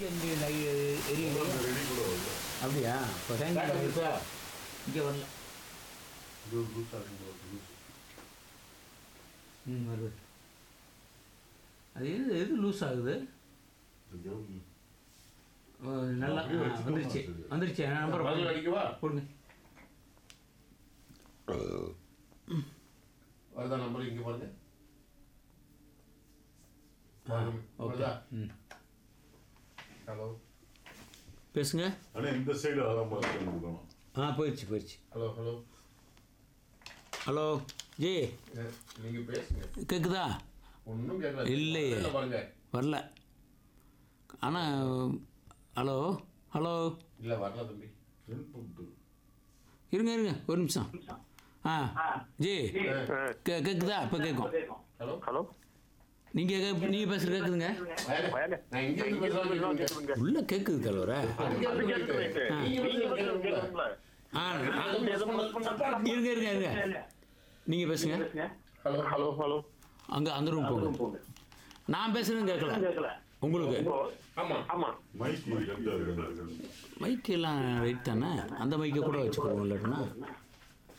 Light இங்கே லை எரியலையே ready கூட வரல அப்படியா இப்போ ஹேங்கிங் இருக்கா இங்கே வரல இது ஒரு லூஸ் ஆகும் லூஸ் ம் வருது அது எது எது லூஸ் ஆகுது கொஞ்சம் ஓ, நல்லா அப்படியே ஆ, வச்சுக்கோ, வந்துருச்சு சரி. வந்துருச்சு நம்பர் பதில் அடிக்கவா கொடுங்க வருதா நம்பர் இங்க பாருங்க ஆ ஓகே வருதா ம் ஹலோ பேசுங்க ஆனா இந்த சைடு வர மாதிரி கொடுக்கணும் ஆ போயிடுச்சு போயிடுச்சு ஹலோ ஹலோ ஹலோ ஜி நீங்க பேசுங்க கேட்குதா ஒன்றும் கேட்கல இல்லையே. இல்ல பாருங்க வரல ஆனால் ஹலோ ஹலோ இல்ல வரல தம்பி புட்டு இருங்க இருங்க ஒரு நிமிஷம் ஆ ஜி கே கேட்குதா இப்போ கேட்கும் ஹலோ ஹலோ நீங்கள் கே நீங்கள் பேசுகிற கேட்குதுங்க வயலே. நான் இங்க இருந்து பேசுறேன் கேட்குங்க. உள்ளே கேட்குது தலைவர அங்க அது இருந்து கேட்குது கேட்குது. ரைட்டு. நீங்க நீங்க பேசுறது பேசுறது கேட்குங்களா? கேட்குங்களா? ஆ அது எதுவும் miss பண்ணாம- இருங்க இருங்க இருங்க நீங்கள் பேசுங்க ஹலோ ஹலோ ஹலோ அங்கே அந்த ரூம் போங்க நான் பேசுறது கேட்கல உங்களுக்கு ஆமா ஆமா மைக் ரெண்டா இருக்கு மைக் எல்லாம் ரைட் தானே அந்த மைக்கை கூட வச்சுக்கோங்க இல்லாட்டினா